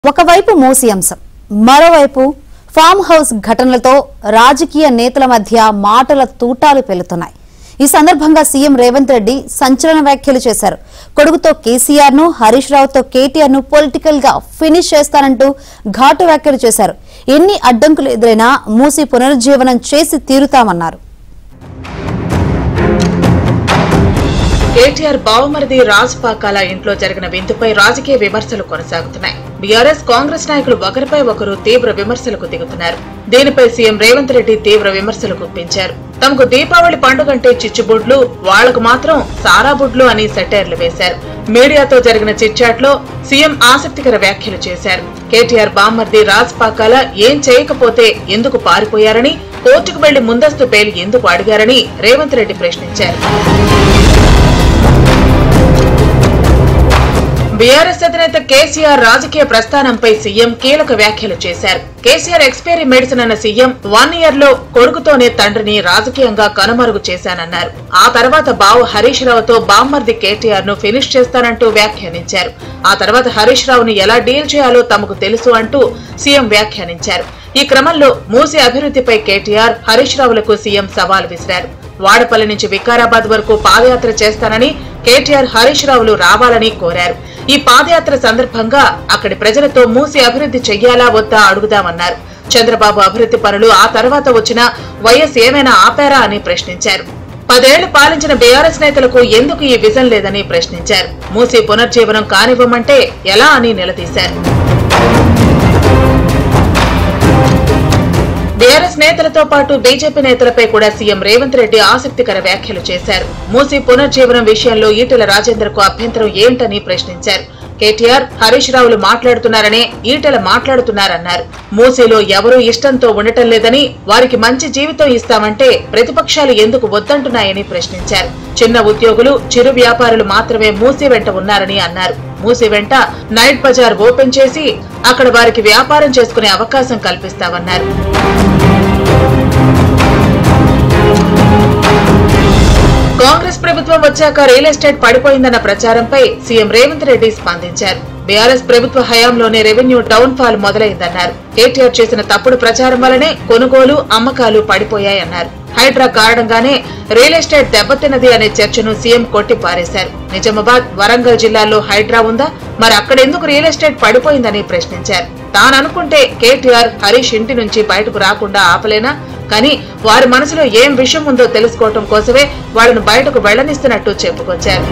ఒకవైపు మూసి అంశం మరోవైపు ఫామ్ హౌస్ ఘటనలతో రాజకీయ నేతల మధ్య మాటల తూటాలు పెళ్లుతున్నాయి ఈ సందర్భంగా సీఎం రేవంత్ రెడ్డి సంచలన వ్యాఖ్యలు చేశారు కొడుకుతో కేసీఆర్ ను హరీష్ రావుతో కేటీఆర్ ను పొలిటికల్ గా ఫినిష్ చేస్తానంటూ ఘాటు వ్యాఖ్యలు చేశారు ఎన్ని అడ్డంకులు ఎదురైనా మూసి పునరుజ్జీవనం చేసి తీరుతామన్నారు కేటీఆర్ బావమరిది రాజ్ పాకాల ఇంట్లో జరిగిన విందుపై రాజకీయ విమర్శలు కొనసాగుతున్నాయి బీఆర్ఎస్ కాంగ్రెస్ నాయకులు ఒకరిపై ఒకరు తీవ్ర విమర్శలకు దిగుతున్నారు దీనిపై సీఎం రేవంత్ రెడ్డి తీవ్ర విమర్శలు గుప్పించారు తమకు దీపావళి పండుగంటే చిచ్చుబుడ్లు వాళ్లకు మాత్రం సారా బుడ్లు అని సెటైర్లు వేశారు మీడియాతో జరిగిన చిట్చాట్ లో సీఎం ఆసక్తికర వ్యాఖ్యలు చేశారు కేటీఆర్ బామ్మర్ది రాజ్ పాకాల ఏం చేయకపోతే ఎందుకు పారిపోయారని కోర్టుకు వెళ్లి ముందస్తు బెయిల్ ఎందుకు అడిగారని రేవంత్ రెడ్డి ప్రశ్నించారు బీఆర్ఎస్ అధినేత కేసీఆర్ రాజకీయ ప్రస్థానంపై సీఎం కీలక వ్యాఖ్యలు చేశారు కేసీఆర్ ఎక్స్పైరీ మెడిసిన్ అన్న సీఎం వన్ ఇయర్ లో కొడుకుతోనే తండ్రిని రాజకీయంగా కనుమరుగు చేశానన్నారు ఆ తర్వాత బావు హరీష్ రావుతో బామ్మర్ది కేటీఆర్ ను ఫినిష్ చేస్తానంటూ వ్యాఖ్యానించారు ఆ తర్వాత హరీష్ రావును ఎలా డీల్ చేయాలో తమకు తెలుసు అంటూ సీఎం వ్యాఖ్యానించారు ఈ క్రమంలో మూసి అభివృద్ధిపై కేటీఆర్ హరీష్ రావులకు సీఎం సవాల్ విసిరారు వాడపల్లి నుంచి వికారాబాద్ వరకు పాదయాత్ర చేస్తానని కేటీఆర్ హరీష్ రావులు రావాలని కోరారు ఈ పాదయాత్ర సందర్భంగా అక్కడి ప్రజలతో మూసి అభివృద్ధి చెయ్యాలా వద్దా అడుగుదామన్నారు చంద్రబాబు అభివృద్ధి పనులు ఆ తర్వాత వచ్చిన వైఎస్ ఏమైనా ఆపారా అని ప్రశ్నించారు పదేళ్లు పాలించిన బీఆర్ఎస్ నేతలకు ఎందుకు ఈ విజన్ లేదని ప్రశ్నించారు మూసి పునర్జీవనం కానివ్వమంటే ఎలా అని నిలదీశారు బీఆర్ఎస్ నేతలతో పాటు బీజేపీ నేతలపై కూడా సీఎం రేవంత్ రెడ్డి ఆసక్తికర వ్యాఖ్యలు చేశారు మూసి పునర్జీవనం విషయంలో ఈటెల రాజేందర్ కు అభ్యంతరం ఏంటని ప్రశ్నించారు కేటీఆర్ హరీష్ రావులు మాట్లాడుతున్నారనే ఈటెల మాట్లాడుతున్నారన్నారు మూసీలో ఎవరూ ఇష్టంతో ఉండటం లేదని వారికి మంచి జీవితం ఇస్తామంటే ప్రతిపక్షాలు ఎందుకు వద్దంటున్నాయని ప్రశ్నించారు చిన్న ఉద్యోగులు చిరు వ్యాపారులు మాత్రమే మూసీ వెంట ఉన్నారని అన్నారు మూసి వెంట నైట్ బజార్ ఓపెన్ చేసి అక్కడ వారికి వ్యాపారం చేసుకునే అవకాశం కల్పిస్తామన్నారు కాంగ్రెస్ ప్రభుత్వం వచ్చాక రియల్ ఎస్టేట్ పడిపోయిందన్న ప్రచారంపై సీఎం రేవంత్ రెడ్డి స్పందించారు బీఆర్ఎస్ ప్రభుత్వ హయాంలోనే రెవెన్యూ డౌన్ ఫాల్ మొదలైందన్నారు కేటీఆర్ చేసిన తప్పుడు ప్రచారం వల్లనే కొనుగోలు అమ్మకాలు పడిపోయాయన్నారు హైడ్రా కారణంగానే రియల్ ఎస్టేట్ దెబ్బతిన్నది అనే చర్చను సీఎం కొట్టి పారేశారు నిజామాబాద్ వరంగల్ జిల్లాల్లో హైడ్రా ఉందా మరి అక్కడెందుకు రియల్ ఎస్టేట్ పడిపోయిందని ప్రశ్నించారు తాననుకుంటే కేటీఆర్ హరీష్ ఇంటి నుంచి బయటకు రాకుండా ఆపలేనా కానీ వారి మనసులో ఏం విషయం ఉందో తెలుసుకోవటం కోసమే వాళ్ళను బయటకు వెళ్లనిస్తున్నట్టు చెప్పుకొచ్చారు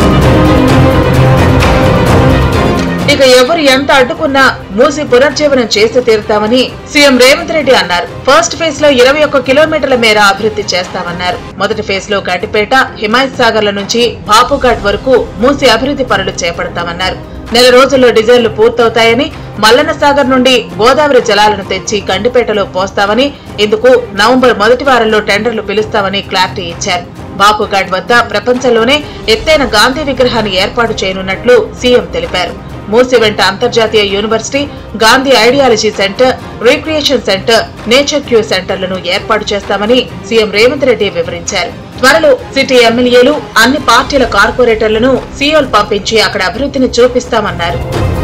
ఇక ఎవరు ఎంత అడ్డుకున్నా మూసి పునర్జీవనం చేసి తీరుతామని సీఎం రేవంత్ రెడ్డి అన్నారు ఫస్ట్ ఫేజ్ లో ఇరవై ఒక్క కిలోమీటర్ల మేర అభివృద్ధి చేస్తామన్నారు మొదటి ఫేజ్ లో గడ్డిపేట హిమాయత్ సాగర్ల నుంచి బాపుఘాట్ వరకు మూసి అభివృద్ధి పనులు చేపడతామన్నారు నెల రోజుల్లో డిజైన్లు పూర్తవుతాయని మల్లన్న సాగర్ నుండి గోదావరి జలాలను తెచ్చి గండిపేటలో పోస్తామని ఇందుకు నవంబర్ మొదటి వారంలో టెండర్లు పిలుస్తామని క్లారిటీ ఇచ్చారు బాపుఘాట్ వద్ద ప్రపంచంలోనే ఎత్తైన గాంధీ విగ్రహాన్ని ఏర్పాటు చేయనున్నట్లు సీఎం తెలిపారు మూసి వెంట అంతర్జాతీయ university Gandhi ideology centre recreation centre nature cure సెంటర్లను ఏర్పాటు చేస్తామని సీఎం రేవంత్ రెడ్డి వివరించారు త్వరలో సిటీ ఎమ్మెల్యేలు అన్ని పార్టీల కార్పొరేటర్లను సీఎల్ పంపించి అక్కడ అభివృద్ధిని చూపిస్తామన్నారు